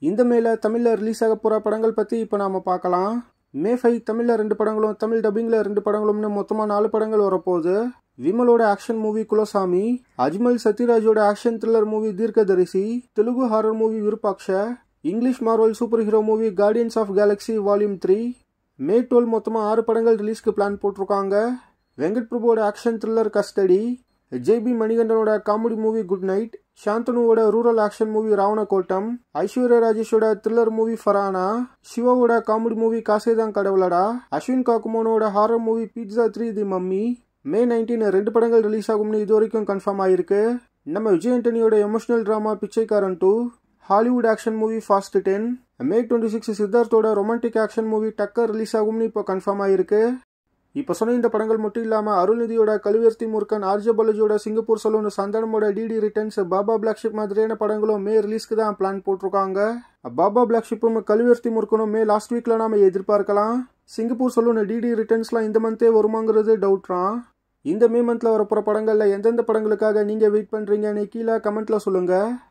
இந்த மேல தமிழில் ரிலீஸ் ஆக போகிற படங்கள் பற்றி இப்போ நாம் பார்க்கலாம் மே ஃபைவ் தமிழில் ரெண்டு படங்களும் தமிழ் டப்பிங்கில் ரெண்டு படங்களும்னு மொத்தமாக நாலு படங்கள் வரப்போகுது விமலோட ஆக்ஷன் மூவி குலசாமி அஜ்மல் சத்யராஜோட action thriller movie Theerkadharisi Telugu horror movie Virupaksha English Marvel super hero movie Guardians of Galaxy volume three May twelve மொத்தமாக ஆறு படங்கள் ரிலீஸ்க்கு பிளான் போட்டிருக்காங்க வெங்கட் பிரபுவோட ஆக்ஷன் த்ரில்லர் கஸ்டடி ஜேபி மணிகண்டனோட காமெடி மூவி குட் நைட் சாந்தனுவோட rural action movie Raavanakottam Aishwarya ராஜேஷோட த்ரில்லர் மூவி ஃபரானா சிவாவோட காமெடி மூவி காசேதான் கடவுளடா அஸ்வின் காக்குமோனோட horror movie pizza three the mummy May nineteen ரெண்டு படங்கள் ரிலீஸ் ஆகும்னு இது வரைக்கும் கன்ஃபார்ம் ஆயிருக்கு நம்ம விஜய் ஆண்டனியோட emotional drama Pichaikkaran two Hollywood action movie Fast ten May twenty six சித்தார்த்தோட romantic action movie Takkar release ஆகும்னு இப்போ கன்ஃபார்ம் ஆயிருக்கு இப்போ சொன்ன இந்த படங்கள் மட்டும் இல்லாமல் அருள்நிதியோட கழுவர்த்தி முருகன் ஆர்ஜ பாலாஜியோட சிங்கப்பூர் சலூன் சந்தானமோட DD returns baa baa black sheep மாதிரியான படங்களும் மே ரிலீஸ்க்கு தான் பிளான் போட்டிருக்காங்க பாபா பிளாக் ஷிப்பும் கழுவர்த்தி முருகனும் மே லாஸ்ட் வீக்கில் நாம எதிர்பார்க்கலாம் சிங்கப்பூர் சலூன் டிடி ரிட்டர்ன்ஸ்லாம் இந்த மந்தே வருமாங்கிறது டவுட்றான் இந்த மே மந்தில் வரப்போகிற படங்களில் எந்தெந்த படங்களுக்காக நீங்கள் வெயிட் பண்ணுறீங்கன்னு கீழே கமெண்ட்டில் சொல்லுங்கள்